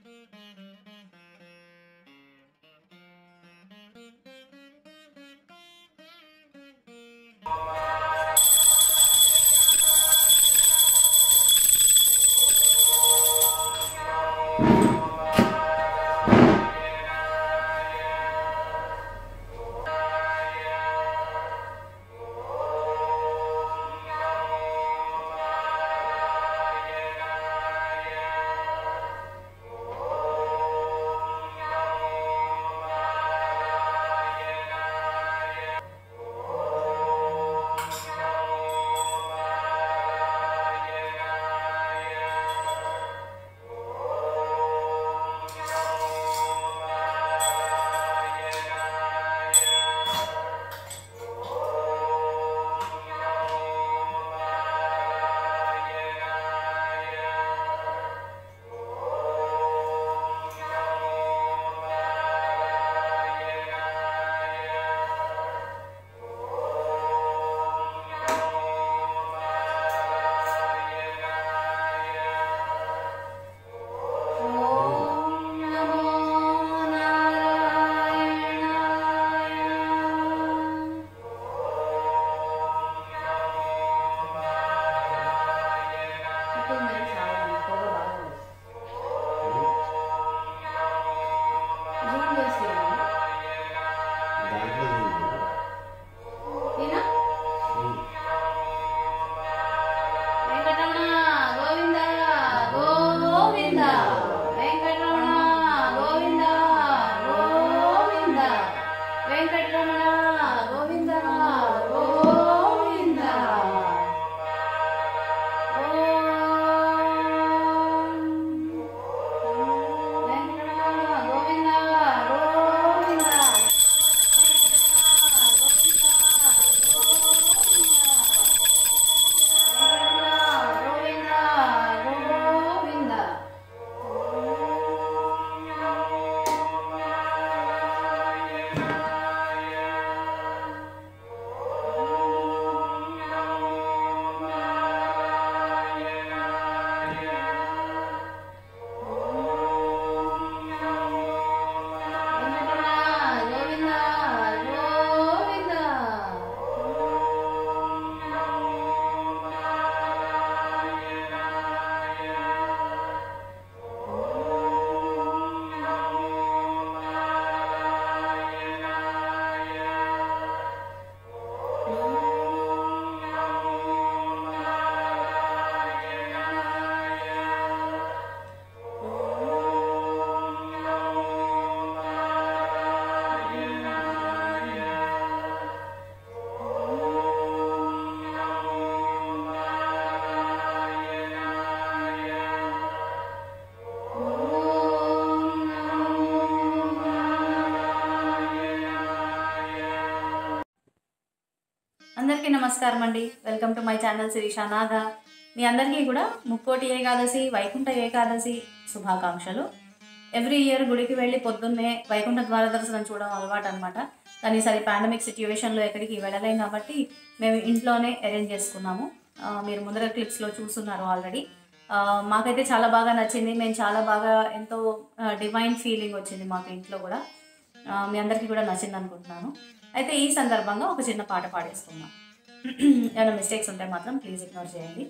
ఓం నమో నారాయణాయ ఇప్పుడు మీరు చాలా పొగ బాగా వస్తుంది. జూమ్ చేసేయండి. దాంట్లో ఉంది. ఈయన ఉమ్. వెంకటరమణ గోవింద గోవింద వెంకటరమణ గోవింద గోవింద వెంకటరమణ గోవింద గోవింద ఓం వెంకటరమణ గోవింద గోవింద గోవింద గోవింద గోవింద గోవింద అందరికీ నమస్కారం అండి welcome to my channel Sirisha Naga మీ అందరికీ కూడా ముక్కోటి ఏకాదశి వైకుంఠ ఏకాదశి శుభాకాంక్షలు ఎవ్రీ ఇయర్ గుడికి వెళ్ళి పొద్దున్నే వైకుంఠ ద్వార దర్శనం చూడడం అలవాటు అనమాట కానీ ఈసారి పాండమిక్ సిచ్యువేషన్లో ఎక్కడికి వెళ్ళలేం కాబట్టి మేము ఇంట్లోనే అరేంజ్ చేసుకున్నాము ఆ, మీరు ముందర క్లిప్స్లో చూస్తున్నారు ఆల్రెడీ మాకైతే చాలా బాగా నచ్చింది మేము చాలా బాగా ఎంతో డివైన్ ఫీలింగ్ వచ్చింది మాకు ఇంట్లో కూడా ఆ, మీ అందరికీ కూడా నచ్చింది అనుకుంటున్నాను అయితే ఈ సందర్భంగా ఒక చిన్న పాట పాడేసుకుందాం ఏమైనా మిస్టేక్స్ ఉంటే మాత్రం ప్లీజ్ ఇగ్నోర్ చేయండి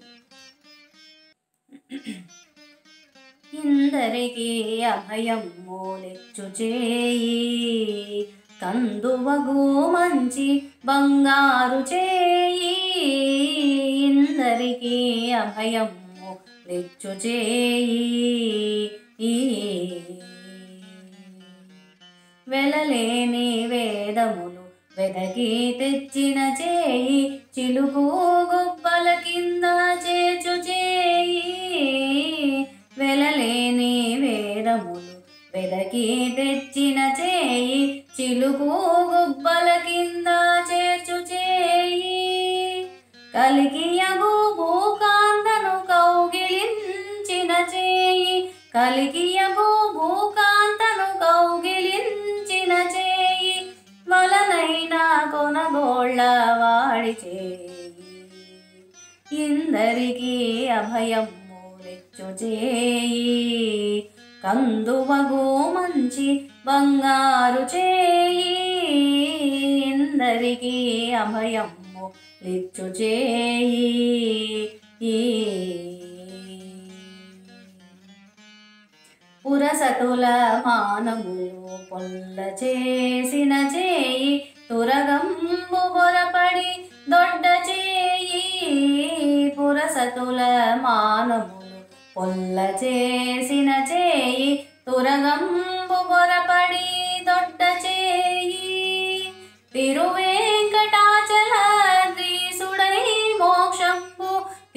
ఇందరికీ అభయం మూలెచ్చు చేయి కందువగు మంచి బంగారు చేయి ఇందరికీ అభయం మూలెచ్చు చేయి వెలలేని వేదములు వెదకి తెచ్చిన చేయి చిలుకు గుబ్బల కింద చేర్చు చేయి వెలలేని వేదములు వెదకి తెచ్చిన చేయి చిలుకు గుబ్బల కింద చేర్చు చేయి కలికియగు భూకాంతను కౌగిలించిన చేయి కలికియగు భూకాంతను కౌగిలించిన చేయి వలనైనా కొనగోళ్ళ వాడి చేయి ఇందరికీ అభయం మూలెచ్చు చేయి కందువగు మంచి బంగారు చేయి ఇందరికీ అభయము లిచ్చు చేయి పురసతుల మానములు పొల్ల చేసిన చేయి తురగంబు బొరపడి దొడ్డ చేయి పురసతుల మానములు పొల్ల చేసిన చేయి తురగంబు బొరపడి దొడ్డ చేయి తిరువేంకటాచలద్రీసుడై మోక్షంబు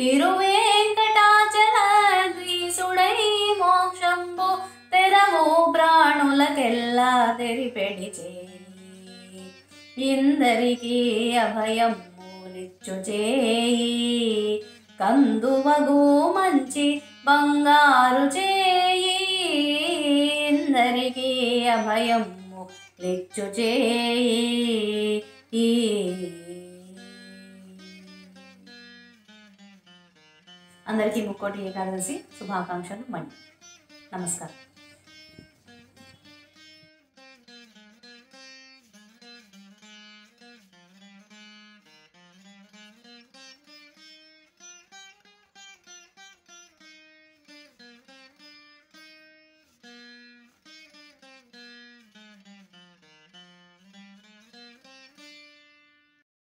తిరువేంకటాచలద్రీసుడై మోక్షంబు తెరవు ప్రాణులకెల్లా తెరిపెడి చేయి ఇందరికీ అభయములిచ్చు చేయి కందువగు మంచి బంగారు చేయి ఇందరికీ అభయము లిచ్చు చేయి అందరికీ ముక్కోటి ఏకాదశి శుభాకాంక్షలు మండి నమస్కారం